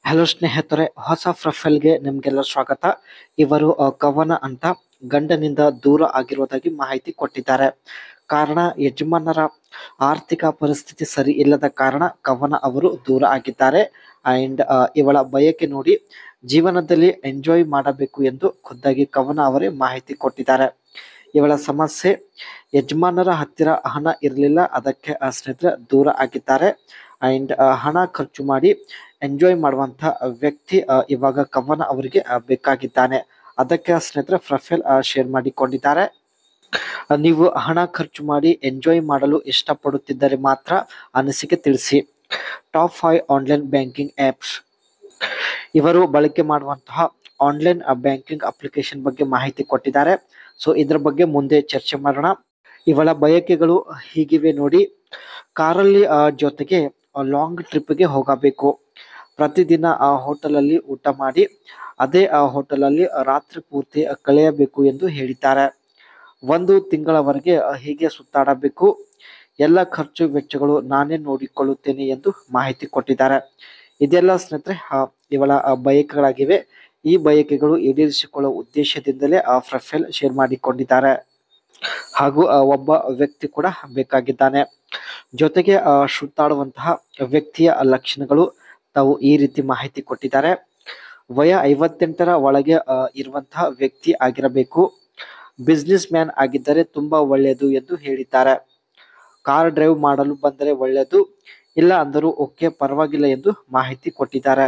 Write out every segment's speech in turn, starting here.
hello ಸ್ನೇಹಿತರೆ ಹೊಸ ಪ್ರೊಫೈಲ್ಗೆ ನಿಮ್ಗೆಲ್ಲ ಸ್ವಾಗತ ಇವರು ಅ, ಕವನ ಅಂತ ಗಂಡನಿಂದ ದೂರ ಆಗಿರುವುದಾಗಿ ಮಾಹಿತಿ ಕೊಟ್ಟಿದ್ದಾರೆ ಕಾರಣ ಯಜಮಾನರ ಆರ್ಥಿಕ ಪರಿಸ್ಥಿತಿ ಸರಿ ಇಲ್ಲದ ಕಾರಣ ಕವನ ಅವರು ದೂರ ಆಗಿದ್ದಾರೆ ಅಂಡ್ ಇವಳ ಬಯಕೆ ನೋಡಿ ಜೀವನದಲ್ಲಿ ಎಂಜಾಯ್ ಮಾಡಬೇಕು ಎಂದು ಖುದ್ದಾಗಿ ಕವನ ಅವರೇ ಮಾಹಿತಿ ಕೊಟ್ಟಿದ್ದಾರೆ ಇವಳ ಸಮಸ್ಯೆ ಯಜಮಾನರ ಹತ್ತಿರ ಹಣ ಇರಲಿಲ್ಲ ಅದಕ್ಕೆ ಆ ಸ್ನೇಹಿತರೆ ದೂರ ಆಗಿದ್ದಾರೆ ಅಂಡ್ ಹಣ ಖರ್ಚು ಮಾಡಿ ಎಂಜಾಯ್ ಮಾಡುವಂತ ವ್ಯಕ್ತಿ ಆ, ಇವಾಗ ಕವನ ಅವರಿಗೆ ಆ, ಬೇಕಾಗಿದ್ದಾನೆ ಅದಕ್ಕೆ ಆ ಸ್ನೇಹಿತರೆ ಪ್ರೊಫೈಲ್ ಶೇರ್ ಮಾಡಿಕೊಂಡಿದ್ದಾರೆ ಆ, ನೀವು ಹಣ ಖರ್ಚು ಮಾಡಿ ಎಂಜಾಯ್ ಮಾಡಲು ಇಷ್ಟಪಡುತ್ತಿದ್ದರೆ ಮಾತ್ರ ಅನಿಸಿಕೆ ತಿಳಿಸಿ top five online banking apps ಇವರು ಬಳಕೆ ಮಾಡುವಂತಹ ಆನ್ಲೈನ್ ಬ್ಯಾಂಕಿಂಗ್ ಅಪ್ಲಿಕೇಶನ್ ಬಗ್ಗೆ ಮಾಹಿತಿ ಕೊಟ್ಟಿದ್ದಾರೆ ಸೊ ಇದ್ರ ಬಗ್ಗೆ ಮುಂದೆ ಚರ್ಚೆ ಮಾಡೋಣ ಇವಳ ಬಯಕೆಗಳು ಹೀಗಿವೆ ನೋಡಿ ಕಾರಲ್ಲಿ ಆ, ಜೊತೆಗೆ ಲಾಂಗ್ ಟ್ರಿಪ್ಗೆ ಹೋಗಬೇಕು ಪ್ರತಿದಿನ ಆ ಹೋಟೆಲಲ್ಲಿ ಊಟ ಮಾಡಿ ಅದೇ ಆ ಹೋಟೆಲಲ್ಲಿ ರಾತ್ರಿ ಪೂರ್ತಿ ಕಳೆಯಬೇಕು ಎಂದು ಹೇಳಿದ್ದಾರೆ ಒಂದು ತಿಂಗಳವರೆಗೆ ಆ, ಹೀಗೆ ಸುತ್ತಾಡಬೇಕು ಎಲ್ಲ ಖರ್ಚು ವೆಚ್ಚಗಳು ನಾನೇ ನೋಡಿಕೊಳ್ಳುತ್ತೇನೆ ಎಂದು ಮಾಹಿತಿ ಕೊಟ್ಟಿದ್ದಾರೆ ಇದೆಲ್ಲ ಸ್ನೇಹಿತರೆ ಆ, ಇವಳ ಆ, ಬಯಕೆಗಳಾಗಿವೆ ಈ ಬಯಕೆಗಳು ಈಡೇರಿಸಿಕೊಳ್ಳುವ ಉದ್ದೇಶದಿಂದಲೇ ಆ ಪ್ರೊಫೈಲ್ ಶೇರ್ ಮಾಡಿಕೊಂಡಿದ್ದಾರೆ ಹಾಗೂ ಆ, ಒಬ್ಬ ವ್ಯಕ್ತಿ ಕೂಡ ಬೇಕಾಗಿದ್ದಾನೆ ಜೊತೆಗೆ ಆ, ಸುತ್ತಾಡುವಂತಹ ವ್ಯಕ್ತಿಯ ಲಕ್ಷಣಗಳು ತಾವು ಈ ರೀತಿ ಮಾಹಿತಿ ಕೊಟ್ಟಿದ್ದಾರೆ ವಯ ಐವತ್ತೆಂಟರ ಒಳಗೆ ಆ, ಇರುವಂತಹ ವ್ಯಕ್ತಿ ಆಗಿರಬೇಕು ಬಿಸ್ನೆಸ್ ಮ್ಯಾನ್ ಆಗಿದ್ದರೆ ತುಂಬಾ ಒಳ್ಳೆಯದು ಎಂದು ಹೇಳಿದ್ದಾರೆ ಕಾರ್ ಡ್ರೈವ್ ಮಾಡಲು ಬಂದರೆ ಒಳ್ಳೆಯದು ಇಲ್ಲ ಅಂದರೂ ಓಕೆ ಪರವಾಗಿಲ್ಲ ಎಂದು ಮಾಹಿತಿ ಕೊಟ್ಟಿದ್ದಾರೆ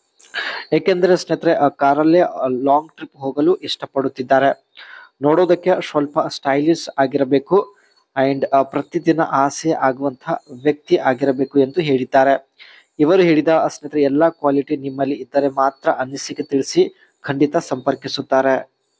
ಏಕೆಂದರೆ ಸ್ನೇಹಿತರೆ ಆ ಕಾರಲ್ಲೇ ಲಾಂಗ್ ಟ್ರಿಪ್ ಹೋಗಲು ಇಷ್ಟಪಡುತ್ತಿದ್ದಾರೆ ನೋಡೋದಕ್ಕೆ ಸ್ವಲ್ಪ ಸ್ಟೈಲಿಶ್ ಆಗಿರಬೇಕು ಅಂಡ್ ಪ್ರತಿದಿನ ಆಸೆ ಆಗುವಂತಹ ವ್ಯಕ್ತಿ ಆಗಿರಬೇಕು ಎಂದು ಹೇಳಿದ್ದಾರೆ ಇವರು ಹೇಳಿದ ಸ್ನೇಹಿತರೆ ಎಲ್ಲ ಕ್ವಾಲಿಟಿ ನಿಮ್ಮಲ್ಲಿ ಇದ್ದರೆ ಮಾತ್ರ ಅನಿಸಿಕೆ ತಿಳಿಸಿ ಖಂಡಿತ ಸಂಪರ್ಕಿಸುತ್ತಾರೆ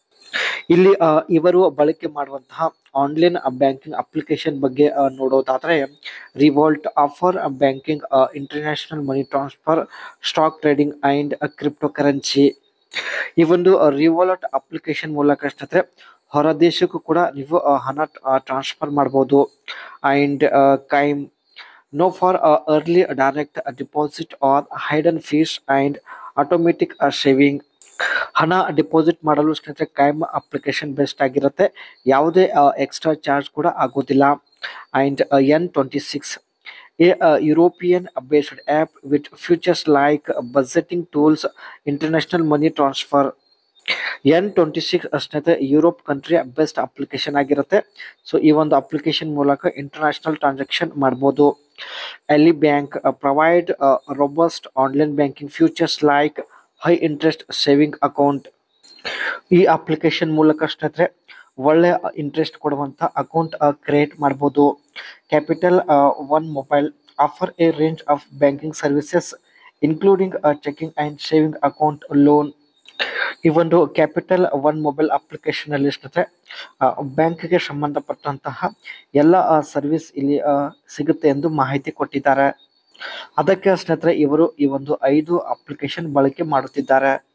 ಇಲ್ಲಿ ಆ, ಇವರು ಬಳಕೆ ಮಾಡುವಂತಹ ಆನ್ಲೈನ್ ಬ್ಯಾಂಕಿಂಗ್ ಅಪ್ಲಿಕೇಶನ್ ಬಗ್ಗೆ ಆ, ನೋಡೋದಾದ್ರೆ Revolut offer banking international money transfer stock trading and cryptocurrency ಈ ಒಂದು ರಿವಾಲ್ಟ್ ಅಪ್ಲಿಕೇಶನ್ ಮೂಲಕ ಸ್ನೇಹಿತರೆ ಹೊರ ದೇಶಕ್ಕೂ ಕೂಡ ನೀವು ಆ, ಹಣ ಟ್ರಾನ್ಸ್ಫರ್ ಮಾಡಬಹುದು and Chime no for early direct deposit or hidden fees and automatic saving ಹಣ ಡಿಪಾಸಿಟ್ ಮಾಡಲು ಸ್ನೇಹಿತರೆ ಕೈಮ್ ಅಪ್ಲಿಕೇಶನ್ ಬೆಸ್ಟ್ ಆಗಿರುತ್ತೆ ಯಾವುದೇ ಎಕ್ಸ್ಟ್ರಾ ಚಾರ್ಜ್ ಕೂಡ ಆಗೋದಿಲ್ಲ and N twenty six a European based app with futures like budgeting tools international money transfer N twenty six ಸ್ನೇಹಿತರೆ Europe ಕಂಟ್ರಿಯ best application ಆಗಿರುತ್ತೆ ಸೊ ಈ ಒಂದು ಅಪ್ಲಿಕೇಶನ್ ಮೂಲಕ ಇಂಟರ್ನ್ಯಾಷನಲ್ ಟ್ರಾನ್ಸಾಕ್ಷನ್ ಮಾಡ್ಬೋದು Ally bank provide robust online banking futures like high interest saving account ಈ application ಮೂಲಕ ಸ್ನೇಹಿತರೆ ಒಳ್ಳೆ ಇಂಟ್ರೆಸ್ಟ್ ಕೊಡುವಂಥ ಅಕೌಂಟ್ ಕ್ರಿಯೇಟ್ ಮಾಡ್ಬೋದು capital one mobile offer a range of banking services including checking and saving account loan ಈ ಒಂದು capital one mobile application ಅಲ್ಲಿ ಸ್ನೇಹಿತರೆ ಬ್ಯಾಂಕ್ಗೆ ಸಂಬಂಧಪಟ್ಟಂತಹ ಎಲ್ಲ ಸರ್ವಿಸ್ ಇಲ್ಲಿ ಆ, ಸಿಗುತ್ತೆ ಎಂದು ಮಾಹಿತಿ ಕೊಟ್ಟಿದ್ದಾರೆ ಅದಕ್ಕೆ ಸ್ನೇಹಿತರೆ ಇವರು ಈ ಒಂದು ಐದು ಅಪ್ಲಿಕೇಶನ್ ಬಳಕೆ ಮಾಡುತ್ತಿದ್ದಾರೆ